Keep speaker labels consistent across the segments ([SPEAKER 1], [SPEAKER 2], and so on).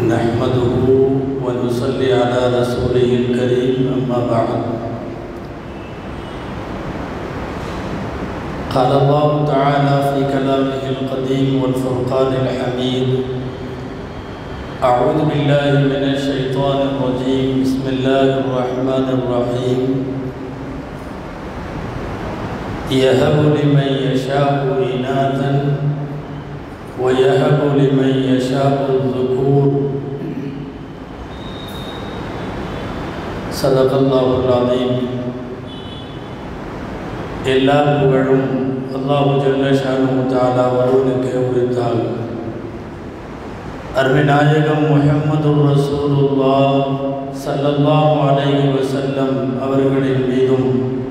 [SPEAKER 1] نحمده ونصلي على رسوله الكريم أما بعد قال الله تعالى في كلامه القديم والفرقان الحميد أعوذ بالله من الشيطان الرجيم بسم الله الرحمن الرحيم يهب لمن يشاء إناثا ويهب لمن يشاء الذكور صدق الله العظيم எல்லா புகழும் அல்லாஹு ஜல்ல ஷானு தாலா ஒருவனுக்கு உரித்தால் அருமைநாயகம் முஹம்மது ரசூலுல்லா சல்லல்லாஹு அலைஹி வஸல்லம் அவர்களின் மீதும்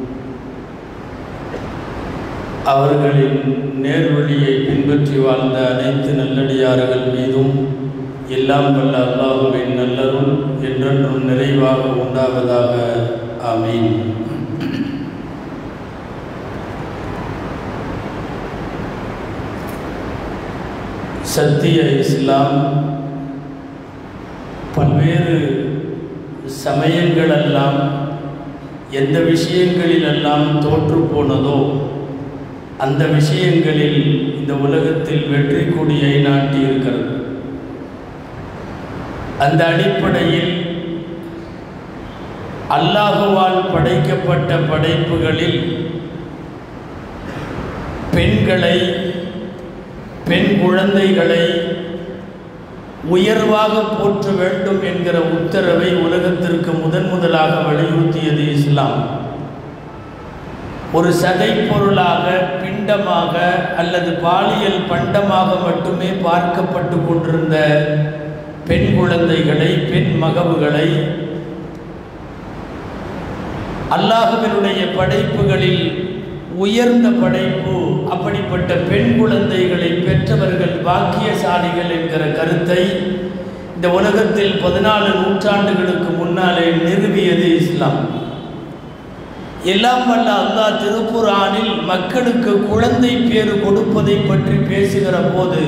[SPEAKER 1] அவர்களின் நேர்வழியை பின்பற்றி வாழ்ந்த அனைத்து நல்லடியார்கள் மீதும் எல்லாம் வல்ல அல்லாஹுவின் நல்லருள் என்றென்றும் நிறைவாக உண்டாவதாக ஆமீன் சத்திய இஸ்லாம் பல்வேறு சமயங்களெல்லாம் எந்த விஷயங்களிலெல்லாம் தோற்று போனதோ அந்த விஷயங்களில் இந்த உலகத்தில் வெற்றி கொடியை நாட்டி இருக்கிறது அந்த அடிப்படையில் அல்லாஹுவால் படைக்கப்பட்ட படைப்புகளில் பெண்களை பெண் குழந்தைகளை உயர்வாக போற்ற வேண்டும் என்கிற உத்தரவை உலகத்திற்கு முதன் முதலாக வலியுறுத்தியது இஸ்லாம் ஒரு சதை பொருளாக பிண்டமாக அல்லது பாலியல் பண்டமாக மட்டுமே பார்க்கப்பட்டு கொண்டிருந்த பெண் குழந்தைகளை பெண் மகவுகளை அல்லாஹுவினுடைய படைப்புகளில் உயர்ந்த படைப்பு அப்படிப்பட்ட பெண் குழந்தைகளை பெற்றவர்கள் பாக்கியசாலிகள் என்கிற கருத்தை இந்த உலகத்தில் பதினாலு நூற்றாண்டுகளுக்கு முன்னாலே நிறுவியது இஸ்லாம் எல்லாம் வல்ல அல்லாஹ் திருக்குறானில் மக்களுக்கு குழந்தை பேறு கொடுப்பதை பற்றி பேசுகிற போது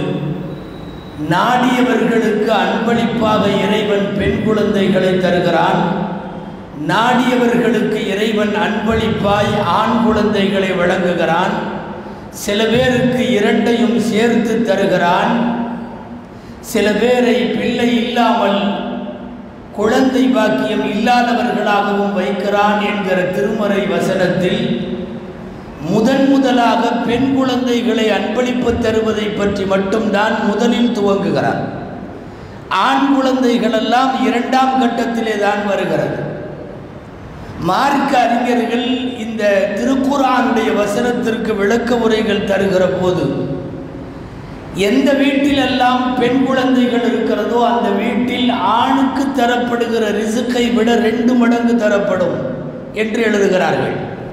[SPEAKER 1] நாடியவர்களுக்கு அன்பளிப்பாக இறைவன் பெண் குழந்தைகளை தருகிறான் நாடியவர்களுக்கு இறைவன் அன்பளிப்பாய் ஆண் குழந்தைகளை வழங்குகிறான் சில பேருக்கு இரண்டையும் சேர்த்து தருகிறான் சில பேரை பிள்ளை இல்லாமல் குழந்தை பாக்கியம் இல்லாதவர்களாகவும் வைக்கிறான் என்கிற திருமறை வசனத்தில் முதன் முதலாக பெண் குழந்தைகளை அன்பளிப்பு தருவதை பற்றி மட்டும்தான் முதலில் துவங்குகிறார் ஆண் குழந்தைகளெல்லாம் இரண்டாம் கட்டத்திலே தான் வருகிறது மார்க்க அறிஞர்கள் இந்த திருக்குறானுடைய வசனத்திற்கு விளக்க உரைகள் தருகிற போது எந்த வீட்டிலெல்லாம் பெண் குழந்தைகள் இருக்கிறதோ அந்த வீட்டில் ஆணுக்கு தரப்படுகிற ரிசுக்கை விட ரெண்டு மடங்கு தரப்படும் என்று எழுதுகிறார்கள்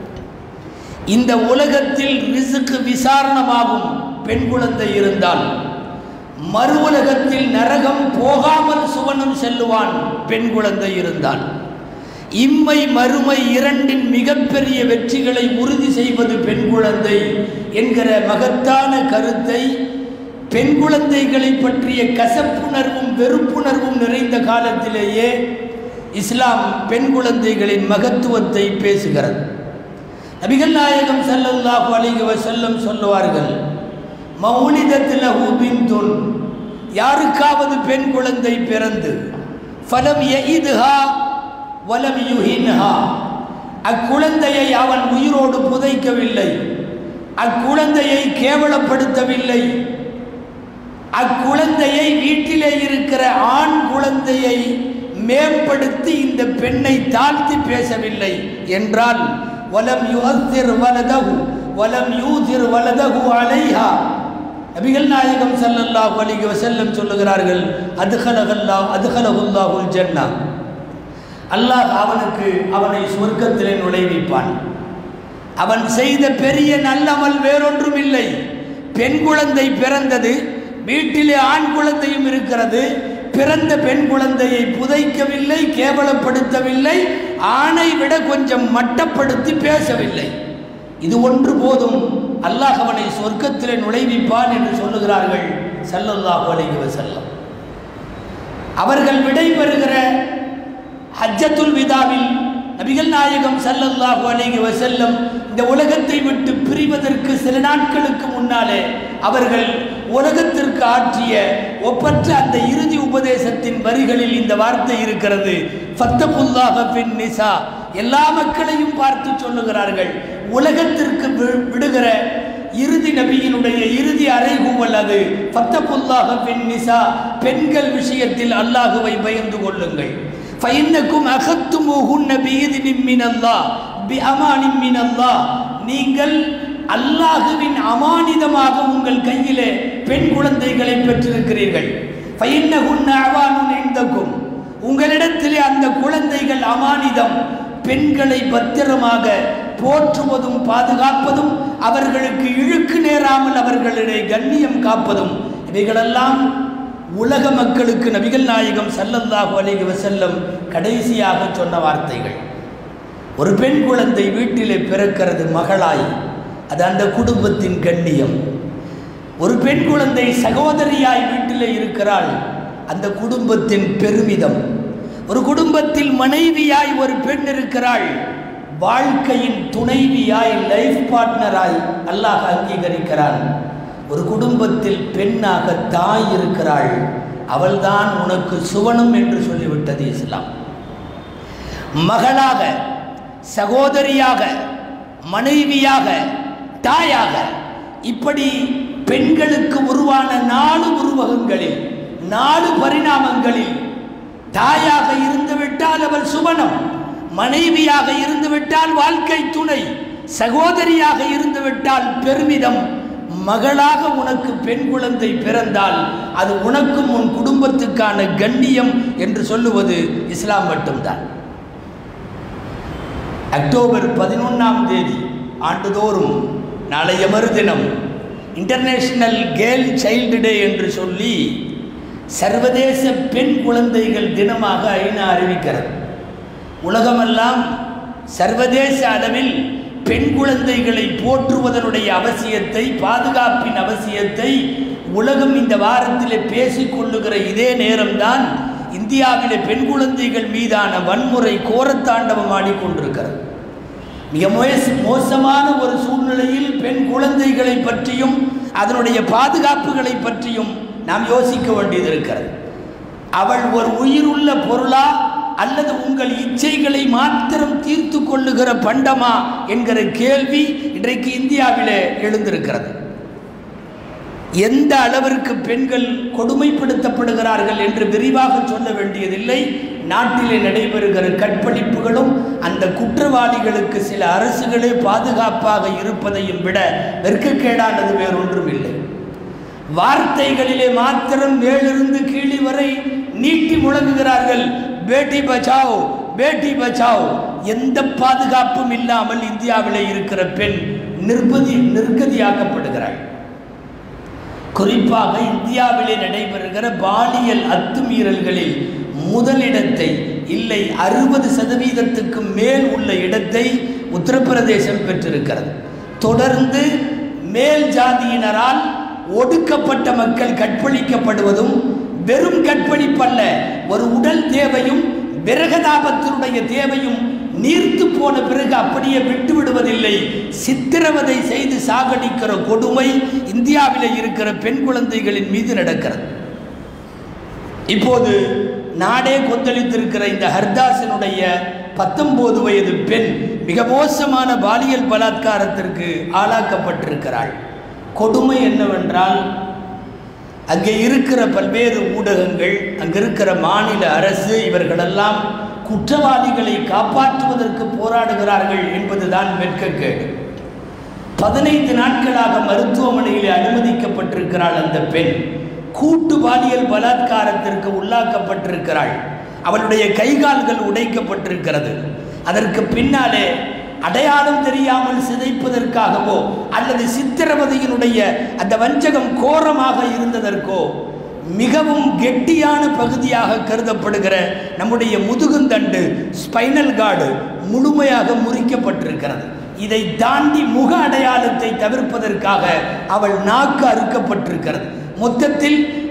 [SPEAKER 1] இந்த உலகத்தில் ரிசுக்கு விசாரணமாகும் பெண் குழந்தை இருந்தால் மறு உலகத்தில் நரகம் போகாமல் சுவனம் செல்லுவான் பெண் குழந்தை இருந்தால் இம்மை மறுமை இரண்டின் மிகப்பெரிய வெற்றிகளை உறுதி செய்வது பெண் குழந்தை என்கிற மகத்தான கருத்தை பெண் குழந்தைகளை பற்றிய கசப்புணர்வும் வெறுப்புணர்வும் நிறைந்த காலத்திலேயே இஸ்லாம் பெண் குழந்தைகளின் மகத்துவத்தை பேசுகிறது நபிகள் நாயகம் செல்லல்லாஹு அலிக செல்லம் சொல்லுவார்கள் மௌனிதத்தில் ஹூபின் யாருக்காவது பெண் குழந்தை பிறந்து ஃபலம் எய்துஹா வலம் யுஹின்ஹா அக்குழந்தையை அவன் உயிரோடு புதைக்கவில்லை அக்குழந்தையை கேவலப்படுத்தவில்லை அக்குழந்தையை வீட்டிலே இருக்கிற ஆண் குழந்தையை மேம்படுத்தி இந்த பெண்ணை தாழ்த்தி பேசவில்லை என்றால் வலம் யுஹத்திர் வலதகு வலம் யூதிர் வலதகு அலைஹா நபிகள் நாயகம் சல்லல்லாஹு அலைஹி வஸல்லம் சொல்லுகிறார்கள் அதுகலகல்லா அதுகலகுல்லாஹுல் ஜன்னா அல்லாஹ் அவனுக்கு அவனை சொர்க்கத்திலே நுழைவிப்பான் அவன் செய்த பெரிய நல்லமல் வேறொன்றும் இல்லை பெண் குழந்தை பிறந்தது வீட்டிலே ஆண் குழந்தையும் இருக்கிறது பிறந்த பெண் குழந்தையை புதைக்கவில்லை கேவலப்படுத்தவில்லை ஆணை விட கொஞ்சம் மட்டப்படுத்தி பேசவில்லை இது ஒன்று போதும் அல்லாஹ் அவனை சொர்க்கத்திலே நுழைவிப்பான் என்று சொல்லுகிறார்கள் ஸல்லல்லாஹு அலைஹி வஸல்லம் அவர்கள் விடைபெறுகிற ஹஜ்ஜத்துல் விதாவில் நபிகள் நாயகம் ஸல்லல்லாஹு அலைஹி வஸல்லம் இந்த உலகத்தை விட்டு பிரிவதற்கு சில நாட்களுக்கு முன்னாலே அவர்கள் உலகத்திற்கு ஆற்றிய ஒப்பற்ற அந்த இறுதி உபதேசத்தின் வரிகளில் இந்த வார்த்தை இருக்கிறது ஃபத்தகுல்லாஹ பின் நிசா எல்லா மக்களையும் பார்த்து சொல்லுகிறார்கள் உலகத்திற்கு வி- விடுகிற இறுதி நபியினுடைய இறுதி அறைகூவல் அது ஃபத்தகுல்லாஹ பின் நிசா பெண்கள் விஷயத்தில் அல்லாஹுவை பயந்து கொள்ளுங்கள் ஃபைன்னக்கும் அகத்துமுகுன்ன பிஇذن மின் அல்லாஹ் பிஅமானின் மின் அல்லாஹ் நீங்கள் அல்லாஹுவின் அமானிதமாக உங்கள் கையிலே பெண் குழந்தைகளை பெற்றிருக்கிறீர்கள் ஃபைன்னகுன்ன அவானுன் இந்தக்கும் உங்களிடத்திலே அந்த குழந்தைகள் அமானிதம் பெண்களை பத்திரமாக போற்றுவதும் பாதுகாப்பதும் அவர்களுக்கு இழுக்கு நேராமல் அவர்களுடைய கண்ணியம் காப்பதும் இவைகளெல்லாம் உலக மக்களுக்கு நபிகள் நாயகம் ஸல்லல்லாஹு அலைஹி வஸல்லம் கடைசியாக சொன்ன வார்த்தைகள் ஒரு பெண் குழந்தை வீட்டிலே பிறக்கிறது மகளாய் அது அந்த குடும்பத்தின் கண்ணியம் ஒரு பெண் குழந்தை சகோதரியாய் வீட்டிலே இருக்கிறாள் அந்த குடும்பத்தின் பெருமிதம் ஒரு குடும்பத்தில் மனைவியாய் ஒரு பெண் இருக்கிறாள் வாழ்க்கையின் துணைவியாய் லைஃப் பார்ட்னராய் அல்லாஹ் அங்கீகரிக்கிறான் ஒரு குடும்பத்தில் பெண்ணாக தாய் இருக்கிறாள் அவள்தான் உனக்கு சுவனம் என்று சொல்லிவிட்டது இஸ்லாம் மகளாக சகோதரியாக மனைவியாக தாயாக இப்படி பெண்களுக்கு உருவான நாலு உருவகங்களில் நாலு பரிணாமங்களில் தாயாக இருந்துவிட்டால் அவள் சுவனம் மனைவியாக இருந்துவிட்டால் வாழ்க்கை துணை சகோதரியாக இருந்துவிட்டால் பெருமிதம் மகளாக உனக்கு பெண் குழந்தை பிறந்தால் அது உனக்கும் உன் குடும்பத்துக்கான கண்ணியம் என்று சொல்லுவது இஸ்லாம் மட்டும்தான் அக்டோபர் பதினொன்றாம் தேதி ஆண்டுதோறும் நாளைய மறுதினம் இன்டர்நேஷனல் கேர்ள் சைல்டு டே என்று சொல்லி சர்வதேச பெண் குழந்தைகள் தினமாக ஐநா அறிவிக்கிறது உலகமெல்லாம் சர்வதேச அளவில் பெண் குழந்தைகளை போற்றுவதனுடைய அவசியத்தை பாதுகாப்பின் அவசியத்தை உலகம் இந்த வாரத்தில் பேசிக்கொள்ளுகிற இதே நேரம்தான் இந்தியாவிலே பெண் குழந்தைகள் மீதான வன்முறை கோரத்தாண்டவம் ஆடிக்கொண்டிருக்கிறது மிக மோச மோசமான ஒரு சூழ்நிலையில் பெண் குழந்தைகளை பற்றியும் அதனுடைய பாதுகாப்புகளை பற்றியும் நாம் யோசிக்க வேண்டியது இருக்கிறது அவள் ஒரு உயிருள்ள பொருளா அல்லது உங்கள் இச்சைகளை மாத்திரம் தீர்த்து கொள்ளுகிற பண்டமா என்கிற கேள்வி இன்றைக்கு இந்தியாவிலே எழுந்திருக்கிறது எந்த அளவிற்கு பெண்கள் கொடுமைப்படுத்தப்படுகிறார்கள் என்று விரிவாக சொல்ல வேண்டியதில்லை நாட்டிலே நடைபெறுகிற கற்பழிப்புகளும் அந்த குற்றவாளிகளுக்கு சில அரசுகளே பாதுகாப்பாக இருப்பதையும் விட வெட்கக்கேடானது வேறொன்றும் இல்லை வார்த்தைகளிலே மாத்திரம் மேலிருந்து கீழி வரை நீட்டி முழங்குகிறார்கள் பேட்டி பச்சாவ் பேட்டி பச்சாவ் எந்த பாதுகாப்பும் இல்லாமல் இந்தியாவிலே இருக்கிற பெண் நிர்பதி நிர்கதியாக்கப்படுகிறாள் குறிப்பாக இந்தியாவிலே நடைபெறுகிற பாலியல் அத்துமீறல்களில் முதலிடத்தை இல்லை அறுபது சதவீதத்துக்கு மேல் உள்ள இடத்தை உத்தரப்பிரதேசம் பெற்றிருக்கிறது தொடர்ந்து மேல் ஜாதியினரால் ஒடுக்கப்பட்ட மக்கள் கற்பழிக்கப்படுவதும் வெறும் கற்பழிப்பல்ல ஒரு உடல் தேவையும் விரகதாபத்தினுடைய தேவையும் நீர்த்து போன பிறகு அப்படியே விட்டு விடுவதில்லை சித்திரவதை செய்து சாகடிக்கிற கொடுமை இந்தியாவில் இருக்கிற பெண் குழந்தைகளின் மீது நடக்கிறது இப்போது நாடே கொந்தளித்திருக்கிற இந்த ஹர்தாஸினுடைய பத்தொன்பது வயது பெண் மிக மோசமான பாலியல் பலாத்காரத்திற்கு ஆளாக்கப்பட்டிருக்கிறாள் கொடுமை என்னவென்றால் அங்கே இருக்கிற பல்வேறு ஊடகங்கள் அங்கே இருக்கிற மாநில அரசு இவர்களெல்லாம் குற்றவாளிகளை காப்பாற்றுவதற்கு போராடுகிறார்கள் என்பதுதான் வெட்கக்கேடு பதினைந்து நாட்களாக மருத்துவமனையில் அனுமதிக்கப்பட்டிருக்கிறாள் அந்த பெண் கூட்டு பாலியல் பலாத்காரத்திற்கு உள்ளாக்கப்பட்டிருக்கிறாள் அவளுடைய கைகால்கள் உடைக்கப்பட்டிருக்கிறது அதற்கு பின்னாலே அடையாளம் தெரியாமல் சிதைப்பதற்காகவோ அல்லது சித்திரவதையினுடைய அந்த வஞ்சகம் கோரமாக இருந்ததற்கோ மிகவும் கெட்டியான பகுதியாக கருதப்படுகிற நம்முடைய முதுகுந்தண்டு ஸ்பைனல் கார்டு முழுமையாக முறிக்கப்பட்டிருக்கிறது இதை தாண்டி முக அடையாளத்தை தவிர்ப்பதற்காக அவள் நாக்கு அறுக்கப்பட்டிருக்கிறது மொத்தத்தில்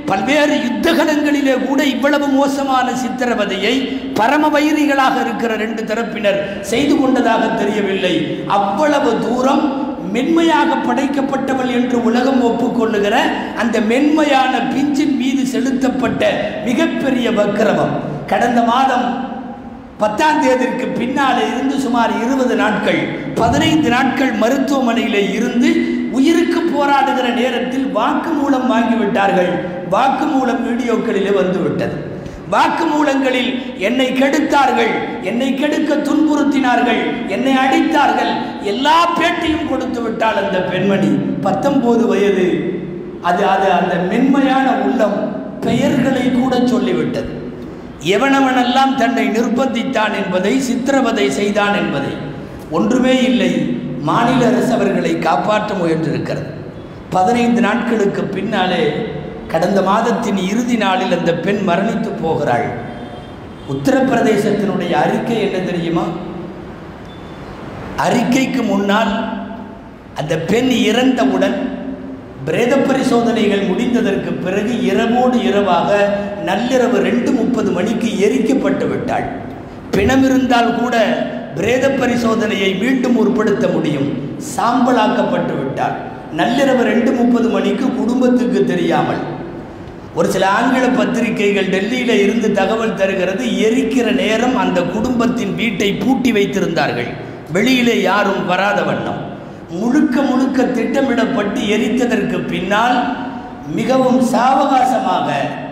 [SPEAKER 1] பல்வேறு யுத்தகலங்களிலே கூட இவ்வளவு மோசமான சித்திரவதையை பரம வைரிகளாக இருக்கிற ரெண்டு தரப்பினர் செய்து கொண்டதாக தெரியவில்லை அவ்வளவு தூரம் மென்மையாக படைக்கப்பட்டவள் என்று உலகம் ஒப்புக்கொள்ளுகிற அந்த மென்மையான பிஞ்சின் மீது செலுத்தப்பட்ட மிகப்பெரிய வக்கிரமம் கடந்த மாதம் பத்தாம் தேதிக்கு பின்னாலே இருந்து சுமார் இருபது நாட்கள் பதினைந்து நாட்கள் மருத்துவமனையிலே இருந்து உயிருக்கு போராடுகிற நேரத்தில் வாக்குமூலம் வாங்கிவிட்டார்கள் வாக்குமூலம் வீடியோக்களிலே வந்துவிட்டது வாக்குமூலங்களில் என்னை கெடுத்தார்கள் என்னை கெடுக்க துன்புறுத்தினார்கள் என்னை அடித்தார்கள் எல்லா பேட்டியும் கொடுத்து விட்டாள் அந்த பெண்மணி பத்தொன்பது வயது அது அது அந்த மென்மையான உள்ளம் பெயர்களை கூட சொல்லிவிட்டது எவனவனெல்லாம் தன்னை நிர்பந்தித்தான் என்பதை சித்திரவதை செய்தான் என்பதை ஒன்றுமே இல்லை மாநில அரசு அவர்களை காப்பாற்ற முயன்றிருக்கிறது பதினைந்து நாட்களுக்கு பின்னாலே கடந்த மாதத்தின் இறுதி நாளில் அந்த பெண் மரணித்து போகிறாள் உத்தரப்பிரதேசத்தினுடைய அறிக்கை என்ன தெரியுமா அறிக்கைக்கு முன்னால் அந்த பெண் இறந்தவுடன் பிரேத பரிசோதனைகள் முடிந்ததற்கு பிறகு இரவோடு இரவாக நள்ளிரவு ரெண்டு முப்பது மணிக்கு எரிக்கப்பட்டு விட்டாள் பிணம் இருந்தால் கூட பிரேத பரிசோதனையை மீண்டும் உட்படுத்த முடியும் சாம்பலாக்கப்பட்டு விட்டாள் நள்ளிரவு ரெண்டு முப்பது மணிக்கு குடும்பத்துக்கு தெரியாமல் ஒரு சில ஆங்கில பத்திரிகைகள் டெல்லியில் இருந்து தகவல் தருகிறது எரிக்கிற நேரம் அந்த குடும்பத்தின் வீட்டை பூட்டி வைத்திருந்தார்கள் வெளியிலே யாரும் வராத வண்ணம் முழுக்க முழுக்க திட்டமிடப்பட்டு எரித்ததற்கு பின்னால் மிகவும் சாவகாசமாக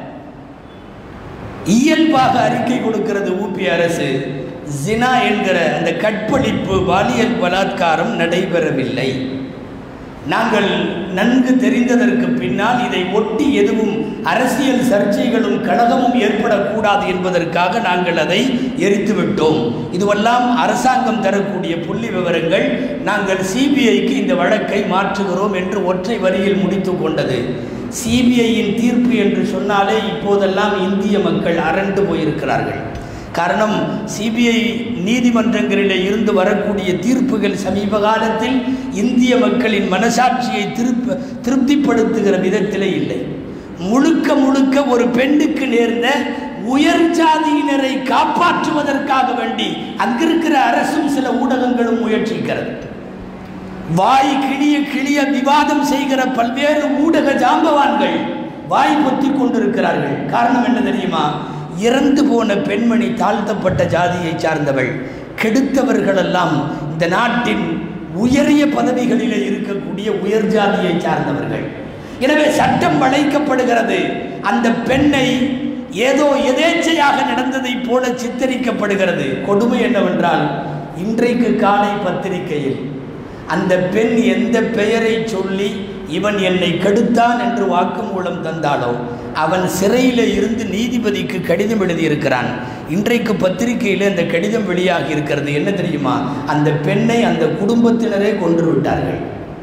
[SPEAKER 1] இயல்பாக அறிக்கை கொடுக்கிறது ஊபி அரசு ஜினா என்கிற அந்த கற்பழிப்பு பாலியல் பலாத்காரம் நடைபெறவில்லை நாங்கள் நன்கு தெரிந்ததற்கு பின்னால் இதை ஒட்டி எதுவும் அரசியல் சர்ச்சைகளும் கழகமும் ஏற்படக்கூடாது என்பதற்காக நாங்கள் அதை எரித்து விட்டோம் இதுவெல்லாம் அரசாங்கம் தரக்கூடிய புள்ளி விவரங்கள் நாங்கள் சிபிஐக்கு இந்த வழக்கை மாற்றுகிறோம் என்று ஒற்றை வரியில் முடித்து கொண்டது சிபிஐயின் தீர்ப்பு என்று சொன்னாலே இப்போதெல்லாம் இந்திய மக்கள் அரண்டு போயிருக்கிறார்கள் காரணம் சிபிஐ நீதிமன்றங்களிலே இருந்து வரக்கூடிய தீர்ப்புகள் சமீப காலத்தில் இந்திய மக்களின் மனசாட்சியை திருப்ப திருப்திப்படுத்துகிற விதத்திலே இல்லை முழுக்க முழுக்க ஒரு பெண்ணுக்கு நேர்ந்த உயர் ஜாதியினரை காப்பாற்றுவதற்காக வேண்டி அங்கிருக்கிற அரசும் சில ஊடகங்களும் முயற்சிக்கிறது வாய் கிளிய கிளிய விவாதம் செய்கிற பல்வேறு ஊடக ஜாம்பவான்கள் வாய் பொத்தி கொண்டிருக்கிறார்கள் காரணம் என்ன தெரியுமா இறந்து போன பெண்மணி தாழ்த்தப்பட்ட ஜாதியை சார்ந்தவள் கெடுத்தவர்களெல்லாம் இந்த நாட்டின் உயரிய பதவிகளிலே இருக்கக்கூடிய உயர் ஜாதியை சார்ந்தவர்கள் எனவே சட்டம் வளைக்கப்படுகிறது அந்த பெண்ணை ஏதோ எதேச்சையாக நடந்ததைப் போல சித்தரிக்கப்படுகிறது கொடுமை என்னவென்றால் இன்றைக்கு காலை பத்திரிகையில் அந்த பெண் எந்த பெயரை சொல்லி இவன் என்னை கெடுத்தான் என்று வாக்குமூலம் தந்தாலோ அவன் சிறையில் இருந்து நீதிபதிக்கு கடிதம் எழுதியிருக்கிறான் இன்றைக்கு பத்திரிகையில் அந்த கடிதம் வெளியாகி இருக்கிறது என்ன தெரியுமா அந்த பெண்ணை அந்த குடும்பத்தினரே கொன்று விட்டார்கள்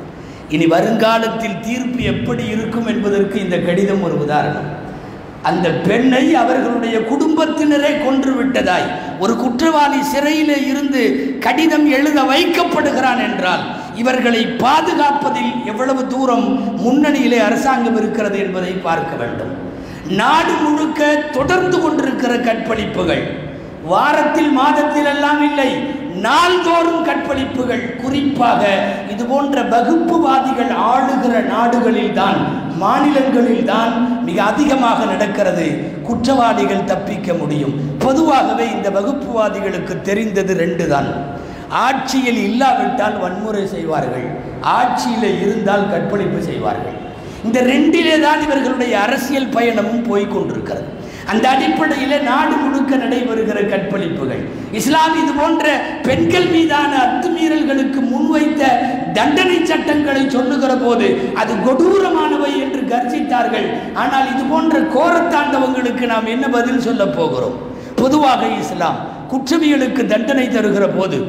[SPEAKER 1] இனி வருங்காலத்தில் தீர்ப்பு எப்படி இருக்கும் என்பதற்கு இந்த கடிதம் ஒரு உதாரணம் அந்த பெண்ணை அவர்களுடைய குடும்பத்தினரே கொன்று விட்டதாய் ஒரு குற்றவாளி சிறையிலே இருந்து கடிதம் எழுத வைக்கப்படுகிறான் என்றால் இவர்களை பாதுகாப்பதில் எவ்வளவு தூரம் முன்னணியிலே அரசாங்கம் இருக்கிறது என்பதை பார்க்க வேண்டும் நாடு முழுக்க தொடர்ந்து கொண்டிருக்கிற கற்பழிப்புகள் வாரத்தில் மாதத்தில் எல்லாம் இல்லை நாள்தோறும் கற்பழிப்புகள் குறிப்பாக இது போன்ற வகுப்புவாதிகள் ஆளுகிற நாடுகளில்தான் மாநிலங்களில்தான் மிக அதிகமாக நடக்கிறது குற்றவாளிகள் தப்பிக்க முடியும் பொதுவாகவே இந்த வகுப்புவாதிகளுக்கு தெரிந்தது ரெண்டு தான் ஆட்சியில் இல்லாவிட்டால் வன்முறை செய்வார்கள் ஆட்சியில் இருந்தால் கற்பழிப்பு செய்வார்கள் இந்த ரெண்டிலே தான் இவர்களுடைய அரசியல் பயணமும் போய்கொண்டிருக்கிறது அந்த அடிப்படையில் நாடு முழுக்க நடைபெறுகிற கற்பழிப்புகள் இஸ்லாம் இது போன்ற பெண்கள் மீதான அத்துமீறல்களுக்கு முன்வைத்த தண்டனை சட்டங்களை சொல்லுகிற போது அது கொடூரமானவை என்று கர்ஜித்தார்கள் ஆனால் இது போன்ற கோரத்தாண்டவங்களுக்கு நாம் என்ன பதில் சொல்ல போகிறோம் பொதுவாக இஸ்லாம் குற்றவியலுக்கு தண்டனை தருகிற போது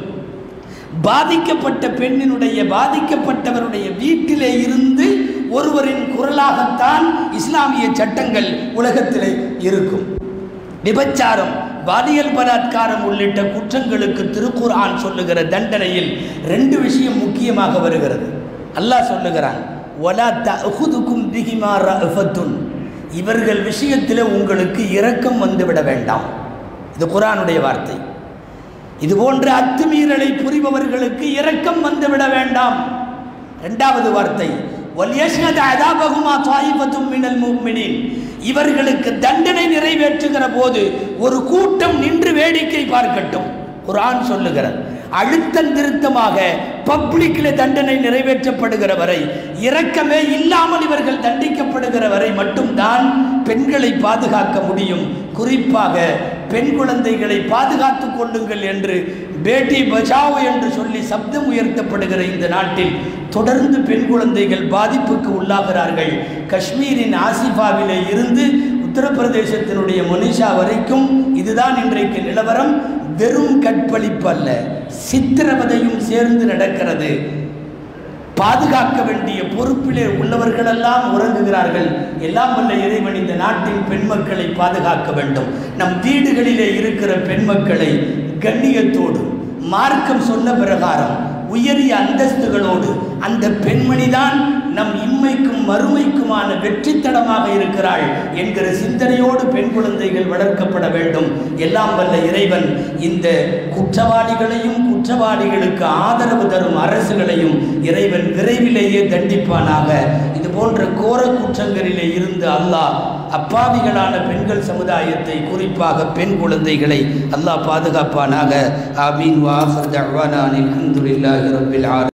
[SPEAKER 1] பாதிக்கப்பட்ட பெண்ணினுடைய பாதிக்கப்பட்டவருடைய வீட்டிலே இருந்து ஒருவரின் குரலாகத்தான் இஸ்லாமிய சட்டங்கள் உலகத்திலே இருக்கும் விபச்சாரம் பாலியல் பலாத்காரம் உள்ளிட்ட குற்றங்களுக்கு திருக்குர்ஆன் சொல்லுகிற தண்டனையில் ரெண்டு விஷயம் முக்கியமாக வருகிறது அல்லாஹ் சொல்லுகிறான் ஒலா தகுதுக்கும் பிகிமா ரஃபத்துன் இவர்கள் விஷயத்தில் உங்களுக்கு இரக்கம் வந்துவிட வேண்டாம் இது குரானுடைய வார்த்தை இது போன்ற அத்துமீறலை புரிபவர்களுக்கு இரக்கம் வந்துவிட வேண்டாம் இரண்டாவது வார்த்தை வல்யஷ்ஹத அதாபகுமா தாயிபத்தும் மினல் முஃமினீன் இவர்களுக்கு தண்டனை நிறைவேற்றுகிற போது ஒரு கூட்டம் நின்று வேடிக்கை பார்க்கட்டும் குர்ஆன் சொல்லுகிறது அழுத்தம் திருத்தமாக பப்ளிக்கில் தண்டனை நிறைவேற்றப்படுகிற வரை இரக்கமே இல்லாமல் இவர்கள் தண்டிக்கப்படுகிற வரை மட்டும்தான் பெண்களை பாதுகாக்க முடியும் குறிப்பாக பெண் குழந்தைகளை பாதுகாத்துக் கொள்ளுங்கள் என்று பேட்டி பச்சாவோ என்று சொல்லி சப்தம் உயர்த்தப்படுகிற இந்த நாட்டில் தொடர்ந்து பெண் குழந்தைகள் பாதிப்புக்கு உள்ளாகிறார்கள் காஷ்மீரின் ஆசிஃபாவிலே இருந்து உத்தரப்பிரதேசத்தினுடைய மொனிஷா வரைக்கும் இதுதான் இன்றைக்கு நிலவரம் வெறும் கற்பழிப்பு அல்ல சித்திரவதையும் சேர்ந்து நடக்கிறது பாதுகாக்க வேண்டிய பொறுப்பிலே உள்ளவர்களெல்லாம் உறங்குகிறார்கள் எல்லாம் வல்ல இறைவன் இந்த நாட்டின் பெண் மக்களை பாதுகாக்க வேண்டும் நம் வீடுகளிலே இருக்கிற பெண் மக்களை கண்ணியத்தோடு மார்க்கம் சொன்ன பிரகாரம் உயரிய அந்தஸ்துகளோடு அந்த பெண்மணிதான் நம் இம்மைக்கும் மறுமைக்குமான வெற்றி தடமாக இருக்கிறாள் என்கிற சிந்தனையோடு பெண் குழந்தைகள் வளர்க்கப்பட வேண்டும் எல்லாம் வல்ல இறைவன் இந்த குற்றவாளிகளையும் குற்றவாளிகளுக்கு ஆதரவு தரும் அரசுகளையும் இறைவன் விரைவிலேயே தண்டிப்பானாக இது போன்ற கோர குற்றங்களிலே இருந்து அல்லாஹ் அப்பாவிகளான பெண்கள் சமுதாயத்தை குறிப்பாக பெண் குழந்தைகளை அல்லாஹ் பாதுகாப்பானாக ஆமீன் வாஃபர் தஅவானா அல்ஹம்துலில்லாஹி ரப்பில் ஆலமீன்